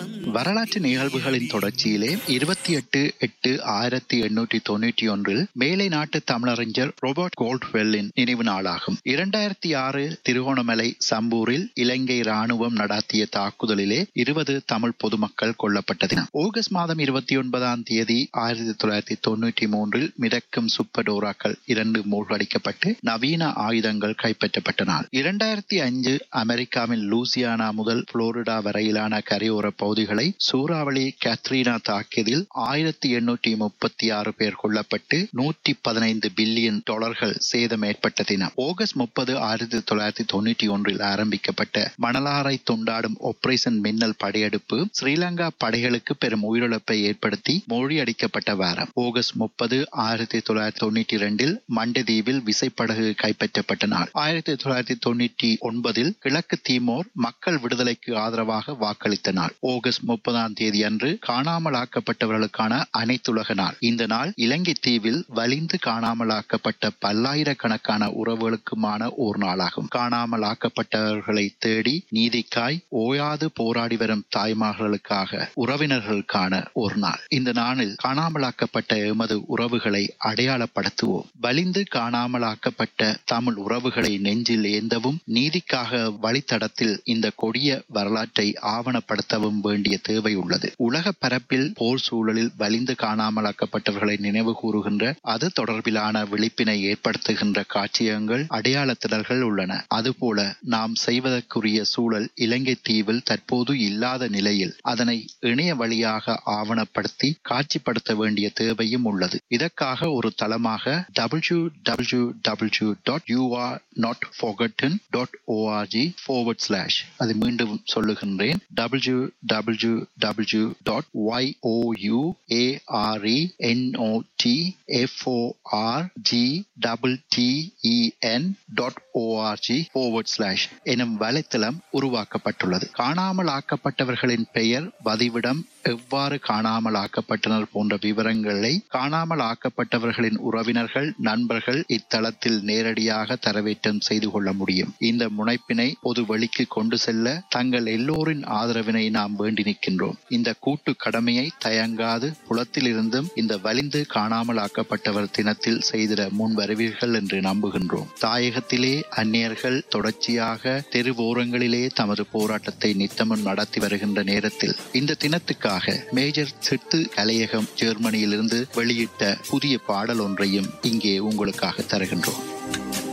வரலாற்று நிகழ்வுகளின் தொடர்ச்சியிலே இருபத்தி எட்டு எட்டு ஆயிரத்தி எண்ணூற்றி தொண்ணூற்றி ஒன்றில் மேலை நாட்டு தமிழறிஞர் ரோபர்ட் கோல்ட்வெல்லின் நினைவு நாளாகும் இரண்டாயிரத்தி ஆறு திருகோணமலை சம்பூரில் இலங்கை ராணுவம் நடாத்திய தாக்குதலிலே இருபது தமிழ் பொதுமக்கள் கொல்லப்பட்ட தினம் ஆகஸ்ட் மாதம் இருபத்தி ஒன்பதாம் தேதி ஆயிரத்தி தொள்ளாயிரத்தி தொண்ணூற்றி மூன்றில் மிதக்கும் சுப்படோராக்கள் இரண்டு மூழ்கடிக்கப்பட்டு நவீன ஆயுதங்கள் கைப்பற்றப்பட்ட நாள் இரண்டாயிரத்தி அஞ்சு அமெரிக்காவின் லூசியானா முதல் புளோரிடா வரையிலான கரையோர பகுதிகளை சூறாவளி கேத்ரீனா தாக்கியதில் ஆயிரத்தி எண்ணூற்றி முப்பத்தி ஆறு பேர் கொல்லப்பட்டு நூற்றி பதினைந்து பில்லியன் டாலர்கள் சேதம் ஏற்பட்ட தினம் ஆகஸ்ட் முப்பது ஆயிரத்தி தொள்ளாயிரத்தி தொண்ணூற்றி ஒன்றில் ஆரம்பிக்கப்பட்ட மணலாரை துண்டாடும் ஆபரேஷன் மின்னல் படையெடுப்பு ஸ்ரீலங்கா படைகளுக்கு பெரும் உயிரிழப்பை ஏற்படுத்தி மொழியடிக்கப்பட்ட வாரம் ஆகஸ்ட் முப்பது ஆயிரத்தி தொள்ளாயிரத்தி தொண்ணூற்றி இரண்டில் மண்டதீவில் விசைப்படகு கைப்பற்றப்பட்ட நாள் ஆயிரத்தி தொள்ளாயிரத்தி தொண்ணூற்றி ஒன்பதில் கிழக்கு தீமோர் மக்கள் விடுதலைக்கு ஆதரவாக வாக்களித்த நாள் ஆகஸ்ட் முப்பதாம் தேதி அன்று காணாமலாக்கப்பட்டவர்களுக்கான அனைத்துலக நாள் இந்த நாள் இலங்கை தீவில் வலிந்து காணாமலாக்கப்பட்ட பல்லாயிரக்கணக்கான உறவுகளுக்குமான ஒரு நாளாகும் காணாமலாக்கப்பட்டவர்களை தேடி நீதிக்காய் ஓயாது போராடி வரும் தாய்மார்களுக்காக உறவினர்களுக்கான ஒரு நாள் இந்த நாளில் காணாமலாக்கப்பட்ட எமது உறவுகளை அடையாளப்படுத்துவோம் வலிந்து காணாமலாக்கப்பட்ட தமிழ் உறவுகளை நெஞ்சில் ஏந்தவும் நீதிக்காக வழித்தடத்தில் இந்த கொடிய வரலாற்றை ஆவணப்படுத்தவும் வேண்டிய தேவை உள்ளது உலக பரப்பில் போர் சூழலில் வலிந்து காணாமலாக்கப்பட்டவர்களை நினைவு கூறுகின்ற அது தொடர்பிலான விழிப்பினை ஏற்படுத்துகின்ற காட்சியங்கள் அடையாளத்திடல்கள் உள்ளன அதுபோல நாம் செய்வதற்குரிய சூழல் இலங்கை தீவில் தற்போது இல்லாத நிலையில் அதனை இணைய வழியாக ஆவணப்படுத்தி காட்சிப்படுத்த வேண்டிய தேவையும் உள்ளது இதற்காக ஒரு தளமாக W W W dot you are not forgotten dot O R G forward slash அது மீண்டும் சொல்லுகின்றேன் W W W dot Y O U A R E N O T F O R G double T E N dot O R G forward slash எனும் வலைத்தளம் உருவாக்கப்பட்டுள்ளது காணாமல் ஆக்கப்பட்டவர்களின் பெயர் வதிவிடம் எவ்வாறு காணாமல் ஆக்கப்பட்டனர் போன்ற விவரங்களை காணாமல் ஆக்கப்பட்டவர்களின் உறவினர்கள் நண்பர்கள் இத்தளத்தில் நேரடியாக தரவேற்றம் செய்து கொள்ள முடியும் இந்த முனைப்பினை பொது வழிக்கு கொண்டு செல்ல தங்கள் எல்லோரின் ஆதரவினை நாம் வேண்டி நிற்கின்றோம் இந்த கூட்டு கடமையை தயங்காது புலத்தில் இருந்தும் இந்த வலிந்து காணாமல் ஆக்கப்பட்டவர் தினத்தில் செய்திட முன் வருவீர்கள் என்று நம்புகின்றோம் தாயகத்திலே அந்நியர்கள் தொடர்ச்சியாக தெருவோரங்களிலே தமது போராட்டத்தை நித்தமும் நடத்தி வருகின்ற நேரத்தில் இந்த தினத்துக்காக மேஜர் சிட்டு கலையகம் ஜெர்மனியிலிருந்து வெளியிட்ட புதிய பாடல் ஒன்றையும் இங்கே உங்களுக்காக தருகின்றோம்